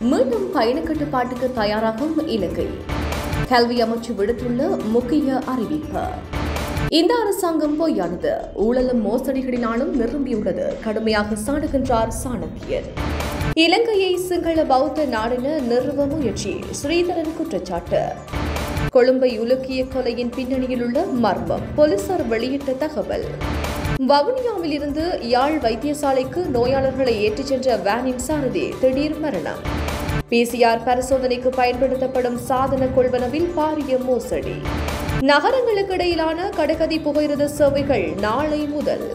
மீண்டும் பயண கட்டுப்பாட்டுக்கு தயாராகும் இலங்கை கல்வி அமைச்சு விடுத்துள்ள முக்கிய அறிவிப்பு இந்த அரசாங்கம் பொய்யானது ஊழலும் மோசடிகளினாலும் நிரம்பியுள்ளது கடுமையாக சாடுகின்றார் சாணக்கியன் இலங்கையை சிங்கள பௌத்த நாடென நிறுவ முயற்சி ஸ்ரீதரன் குற்றச்சாட்டு கொழும்பை உலுக்கிய கொலையின் பின்னணியில் உள்ள மர்மம் போலீசார் வெளியிட்ட தகவல் வவுனியாவில் இருந்து யாழ் வைத்தியசாலைக்கு நோயாளர்களை ஏற்றிச் சென்ற வேனின் சாரதி திடீர் மரணம் பிசிஆர் பரிசோதனைக்கு பயன்படுத்தப்படும் சாதன கொள்வனவில் பாரிய மோசடி நகரங்களுக்கு இடையிலான கடகதி புகையிரத சேவைகள் நாளை முதல்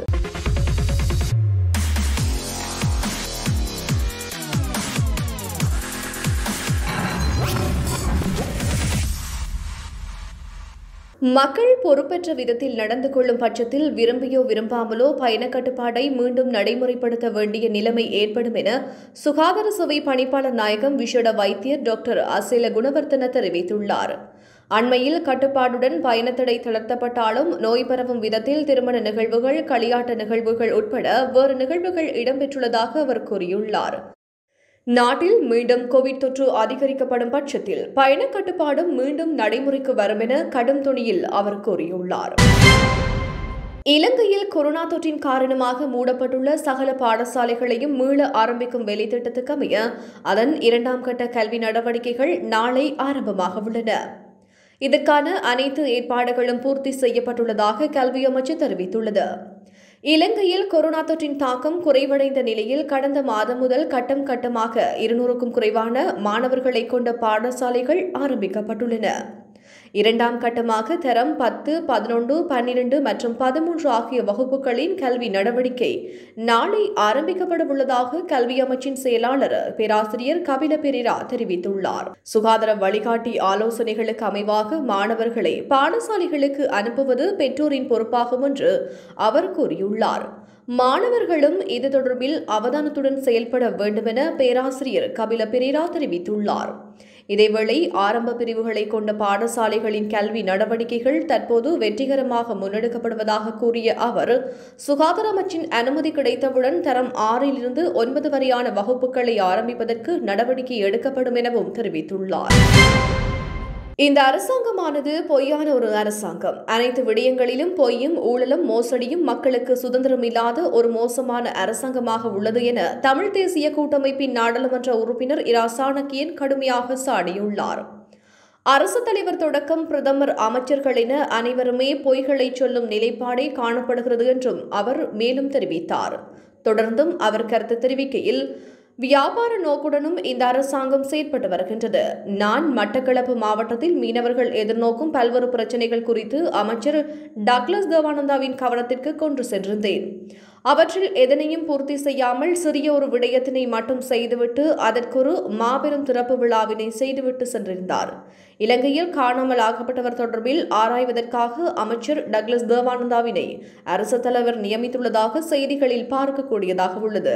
மக்கள் பொறுப்பற்ற விதத்தில் நடந்து கொள்ளும் பட்சத்தில் விரும்பியோ விரும்பாமலோ பயண கட்டுப்பாட்டை மீண்டும் நடைமுறைப்படுத்த வேண்டிய நிலைமை ஏற்படும் என சுகாதார சபை பணிப்பாளர் நாயகம் விசேட வைத்தியர் டாக்டர் அசேல குணவர்த்தன தெரிவித்துள்ளார் அண்மையில் கட்டுப்பாடுடன் பயணத்தடை தளர்த்தப்பட்டாலும் நோய் பரவும் விதத்தில் திருமண நிகழ்வுகள் களியாட்ட நிகழ்வுகள் உட்பட வேறு நிகழ்வுகள் இடம்பெற்றுள்ளதாக அவர் கூறியுள்ளார் நாட்டில் மீண்டும் கோவிட் தொற்று அதிகரிக்கப்படும் பட்சத்தில் பயண கட்டுப்பாடும் மீண்டும் நடைமுறைக்கு வரும் என கடும் துணியில் அவர் கூறியுள்ளார் இலங்கையில் கொரோனா தொற்றின் காரணமாக மூடப்பட்டுள்ள சகல பாடசாலைகளையும் மீள ஆரம்பிக்கும் வேலைத்திட்டத்துக்கு அமைய அதன் இரண்டாம் கட்ட கல்வி நடவடிக்கைகள் நாளை ஆரம்பமாக உள்ளன இதற்கான அனைத்து ஏற்பாடுகளும் பூர்த்தி செய்யப்பட்டுள்ளதாக கல்வி அமைச்சு தெரிவித்துள்ளது இலங்கையில் கொரோனா தொற்றின் தாக்கம் குறைவடைந்த நிலையில் கடந்த மாதம் முதல் கட்டம் கட்டமாக இருநூறுக்கும் குறைவான மாணவர்களை கொண்ட பாடசாலைகள் ஆரம்பிக்கப்பட்டுள்ளன இரண்டாம் கட்டமாக தரம் பத்து பதினொன்று பன்னிரண்டு மற்றும் பதிமூன்று ஆகிய வகுப்புகளின் கல்வி நடவடிக்கை நாளை ஆரம்பிக்கப்பட உள்ளதாக கல்வி அமைச்சின் செயலாளர் பேராசிரியர் கபில பெரிரா தெரிவித்துள்ளார் சுகாதார வழிகாட்டி ஆலோசனைகளுக்கு அமைவாக மாணவர்களை பாடசாலைகளுக்கு அனுப்புவது பெற்றோரின் பொறுப்பாகும் என்று அவர் கூறியுள்ளார் மாணவர்களும் இது தொடர்பில் அவதானத்துடன் செயல்பட வேண்டுமென பேராசிரியர் கபில பெரிரா தெரிவித்துள்ளார் இதேவேளை ஆரம்ப பிரிவுகளை கொண்ட பாடசாலைகளின் கல்வி நடவடிக்கைகள் தற்போது வெற்றிகரமாக முன்னெடுக்கப்படுவதாக கூறிய அவர் சுகாதார அமைச்சின் அனுமதி கிடைத்தவுடன் தரம் ஆறிலிருந்து ஒன்பது வரையான வகுப்புகளை ஆரம்பிப்பதற்கு நடவடிக்கை எடுக்கப்படும் எனவும் தெரிவித்துள்ளார் இந்த அரசாங்கமானது பொய்யான ஒரு அரசாங்கம் அனைத்து விடயங்களிலும் பொய்யும் ஊழலும் மோசடியும் மக்களுக்கு சுதந்திரம் இல்லாத ஒரு மோசமான அரசாங்கமாக உள்ளது என தமிழ் தேசிய கூட்டமைப்பின் நாடாளுமன்ற உறுப்பினர் இரா சாணக்கியன் கடுமையாக சாடியுள்ளார் அரசு தலைவர் தொடக்கம் பிரதமர் அமைச்சர்கள் என அனைவருமே பொய்களை சொல்லும் நிலைப்பாடே காணப்படுகிறது என்றும் அவர் மேலும் தெரிவித்தார் தொடர்ந்தும் அவர் கருத்து தெரிவிக்கையில் வியாபார நோக்குடனும் இந்த அரசாங்கம் செயற்பட்டு வருகின்றது நான் மட்டக்களப்பு மாவட்டத்தில் மீனவர்கள் எதிர்நோக்கும் பல்வேறு பிரச்சினைகள் குறித்து அமைச்சர் டக்ளஸ் தேவானந்தாவின் கவனத்திற்கு கொண்டு சென்றிருந்தேன் அவற்றில் எதனையும் பூர்த்தி செய்யாமல் சிறிய ஒரு விடயத்தினை மட்டும் செய்துவிட்டு அதற்கொரு மாபெரும் திறப்பு விழாவினை செய்துவிட்டு சென்றிருந்தார் இலங்கையில் காணாமல் ஆக்கப்பட்டவர் தொடர்பில் ஆராய்வதற்காக அமைச்சர் டக்ளஸ் தேவானந்தாவினை அரசு தலைவர் நியமித்துள்ளதாக செய்திகளில் பார்க்கக்கூடியதாக உள்ளது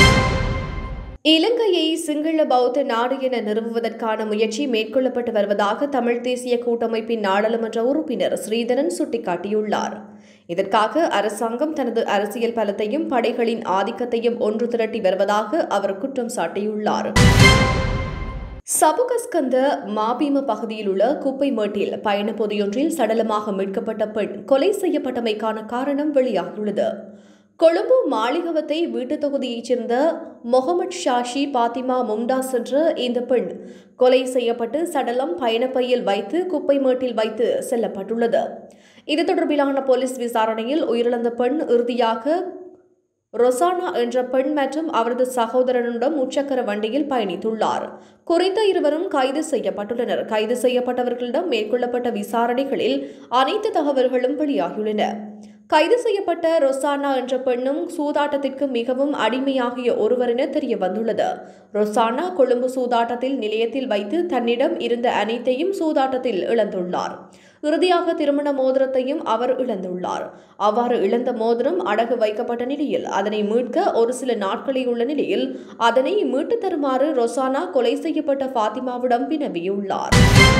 இலங்கையை சிங்கள பௌத்த நாடு என நிறுவுவதற்கான முயற்சி மேற்கொள்ளப்பட்டு வருவதாக தமிழ் தேசிய கூட்டமைப்பின் நாடாளுமன்ற உறுப்பினர் ஸ்ரீதரன் சுட்டிக்காட்டியுள்ளார் இதற்காக அரசாங்கம் தனது அரசியல் பலத்தையும் படைகளின் ஆதிக்கத்தையும் ஒன்று திரட்டி வருவதாக அவர் குற்றம் சாட்டியுள்ளார் சபுகஸ்கந்த மாபீம பகுதியில் உள்ள குப்பை மேட்டில் பயண பொதியொன்றில் சடலமாக மீட்கப்பட்ட பெண் கொலை செய்யப்பட்டமைக்கான காரணம் வெளியாகியுள்ளது கொழும்பு மாளிகவத்தை வீட்டுத் தொகுதியைச் சேர்ந்த மொஹமட் ஷாஷி பாத்திமா மும்தாஸ் என்ற இந்த பெண் கொலை செய்யப்பட்டு சடலம் பயணப்பையில் வைத்து குப்பை மேட்டில் வைத்து செல்லப்பட்டுள்ளது இது தொடர்பிலான போலீஸ் விசாரணையில் உயிரிழந்த பெண் இறுதியாக ரொசானா என்ற பெண் மற்றும் அவரது சகோதரனுடன் முச்சக்கர வண்டியில் பயணித்துள்ளார் குறித்த இருவரும் கைது செய்யப்பட்டுள்ளனர் கைது செய்யப்பட்டவர்களிடம் மேற்கொள்ளப்பட்ட விசாரணைகளில் அனைத்து தகவல்களும் வெளியாகியுள்ளன கைது செய்யப்பட்ட ரொசானா என்ற பெண்ணும் சூதாட்டத்திற்கு மிகவும் அடிமையாகிய ஒருவர் என தெரிய வந்துள்ளது ரொசானா கொழும்பு சூதாட்டத்தில் நிலையத்தில் வைத்து தன்னிடம் இருந்த அனைத்தையும் சூதாட்டத்தில் இழந்துள்ளார் இறுதியாக திருமண மோதிரத்தையும் அவர் இழந்துள்ளார் அவ்வாறு இழந்த மோதிரம் அடகு வைக்கப்பட்ட நிலையில் அதனை மீட்க ஒரு சில நாட்களே உள்ள நிலையில் அதனை மீட்டு தருமாறு ரொசானா கொலை செய்யப்பட்ட ஃபாத்திமாவிடம் வினவியுள்ளார்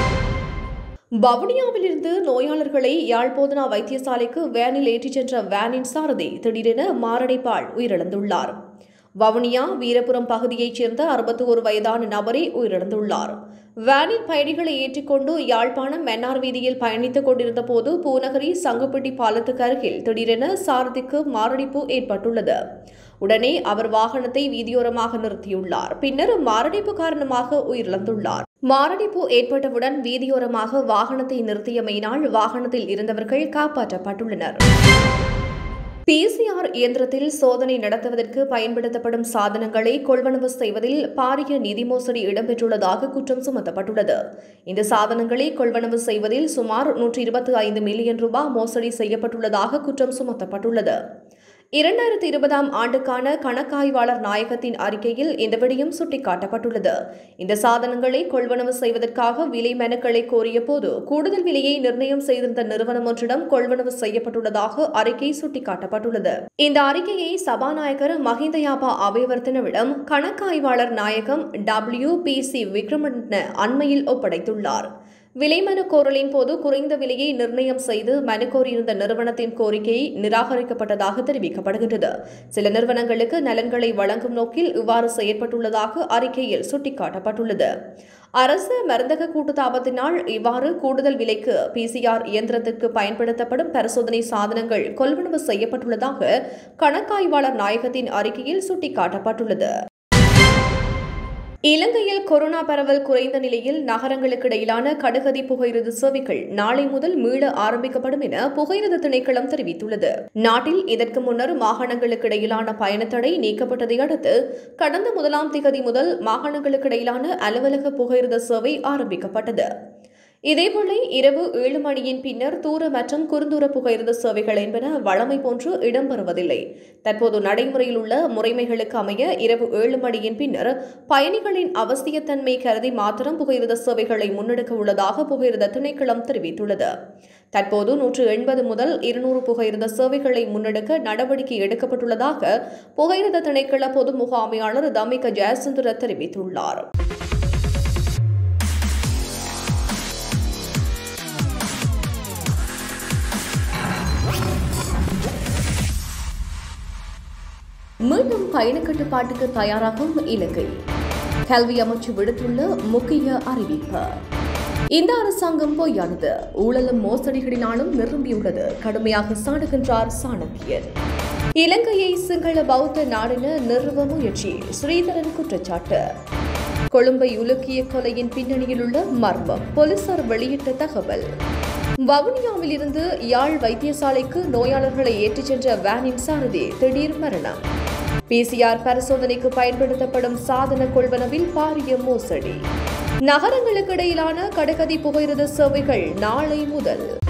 வவுனியாவிலிருந்து நோயாளர்களை யாழ்போதனா வைத்தியசாலைக்கு வேனில் ஏற்றிச் சென்ற வேனின் சாரதி திடீரென மாரடைப்பால் உயிரிழந்துள்ளார் வவுனியா வீரபுரம் பகுதியைச் சேர்ந்த அறுபத்தி ஒரு வயதான நபரே உயிரிழந்துள்ளார் வேனில் பயணிகளை ஏற்றிக்கொண்டு யாழ்ப்பாணம் மன்னார் வீதியில் பயணித்துக் கொண்டிருந்த போது பூநகரி சங்குப்பட்டி பாலத்துக்கு அருகில் திடீரென சாரதிக்கு மாரடைப்பு ஏற்பட்டுள்ளது உடனே அவர் வாகனத்தை வீதியோரமாக நிறுத்தியுள்ளார் பின்னர் மாரடைப்பு காரணமாக உயிரிழந்துள்ளார் மாரடைப்பு ஏற்பட்டவுடன் வீதியோரமாக வாகனத்தை நிறுத்தியமையினால் வாகனத்தில் இருந்தவர்கள் காப்பாற்றப்பட்டுள்ளனர் பிசிஆர் இயந்திரத்தில் சோதனை நடத்துவதற்கு பயன்படுத்தப்படும் சாதனங்களை கொள்வனவு செய்வதில் பாரிய நிதி மோசடி இடம்பெற்றுள்ளதாக குற்றம் சுமத்தப்பட்டுள்ளது இந்த சாதனங்களை கொள்வனவு செய்வதில் சுமார் நூற்றி இருபத்தி ஐந்து மில்லியன் ரூபாய் மோசடி செய்யப்பட்டுள்ளதாக குற்றம் சுமத்தப்பட்டுள்ளது இரண்டாயிரத்தி இருபதாம் ஆண்டுக்கான கணக்காய்வாளர் நாயகத்தின் அறிக்கையில் இந்த விடயம் சுட்டிக்காட்டப்பட்டுள்ளது இந்த சாதனங்களை கொள்வனவு செய்வதற்காக விலை மனுக்களை கோரிய போது கூடுதல் விலையை நிர்ணயம் செய்திருந்த நிறுவனம் ஒன்றிடம் கொள்வனவு செய்யப்பட்டுள்ளதாக அறிக்கை சுட்டிக்காட்டப்பட்டுள்ளது இந்த அறிக்கையை சபாநாயகர் மஹிந்த யாபா அபயவர்த்தனவிடம் கணக்காய்வாளர் நாயகம் டபிள்யூ பி சி விக்ரமன் அண்மையில் ஒப்படைத்துள்ளார் விலை மனு கோரலின் போது குறைந்த விலையை நிர்ணயம் செய்து மனு கோரியிருந்த நிறுவனத்தின் கோரிக்கை நிராகரிக்கப்பட்டதாக தெரிவிக்கப்படுகின்றது சில நிறுவனங்களுக்கு நலன்களை வழங்கும் நோக்கில் இவ்வாறு செயற்பட்டுள்ளதாக அறிக்கையில் சுட்டிக்காட்டப்பட்டுள்ளது அரசு மருந்தக கூட்டுத்தாபத்தினால் இவ்வாறு கூடுதல் விலைக்கு பிசிஆர் இயந்திரத்திற்கு பயன்படுத்தப்படும் பரிசோதனை சாதனங்கள் கொள்வனவு செய்யப்பட்டுள்ளதாக கணக்காய்வாளர் நாயகத்தின் அறிக்கையில் சுட்டிக்காட்டப்பட்டுள்ளது இலங்கையில் கொரோனா பரவல் குறைந்த நிலையில் நகரங்களுக்கு இடையிலான கடுகதி புகையிரத சேவைகள் நாளை முதல் மீள ஆரம்பிக்கப்படும் என புகையிரத திணைக்களம் தெரிவித்துள்ளது நாட்டில் இதற்கு முன்னர் மாகாணங்களுக்கு இடையிலான பயணத்தடை நீக்கப்பட்டதை அடுத்து கடந்த முதலாம் திகதி முதல் மாகாணங்களுக்கு இடையிலான அலுவலக புகையிரத சேவை ஆரம்பிக்கப்பட்டது இதேவேளை இரவு ஏழு மணியின் பின்னர் தூர மற்றும் குறுந்தூர புகையிரத சேவைகள் என்பன வழமை போன்று இடம்பெறுவதில்லை தற்போது நடைமுறையில் உள்ள முறைமைகளுக்கு அமைய இரவு ஏழு மணியின் பின்னர் பயணிகளின் அவசியத்தன்மை கருதி மாத்திரம் புகையிரத சேவைகளை முன்னெடுக்க உள்ளதாக புகையிரத திணைக்களம் தெரிவித்துள்ளது தற்போது நூற்று எண்பது முதல் இருநூறு புகையிரத சேவைகளை முன்னெடுக்க நடவடிக்கை எடுக்கப்பட்டுள்ளதாக புகையிரத திணைக்கள பொது முகாமையாளர் தமிக ஜெயசுந்தர தெரிவித்துள்ளார் மீண்டும் பயண கட்டுப்பாட்டுக்கு தயாராகும் இலங்கை கல்வி அமைச்சு விடுத்துள்ள முக்கிய அறிவிப்பு இந்த அரசாங்கம் பொய்யானது ஊழலும் மோசடிகளினாலும் நிரம்பியுள்ளது கடுமையாக சாடுகின்றார் சாணக்கியன் இலங்கையை சிங்கள பௌத்த நாடென நிறுவ முயற்சி ஸ்ரீதரன் குற்றச்சாட்டு கொழும்பை உலுக்கிய கொலையின் பின்னணியில் உள்ள மர்மம் போலீசார் வெளியிட்ட தகவல் வவுனியாவில் இருந்து யாழ் வைத்தியசாலைக்கு நோயாளர்களை ஏற்றிச் சென்ற வேனின் சாரதி திடீர் மரணம் பிசிஆர் பரிசோதனைக்கு பயன்படுத்தப்படும் சாதன கொள்வனவில் பாரிய மோசடி நகரங்களுக்கு இடையிலான கடகதி புகையிரத சேவைகள் நாளை முதல்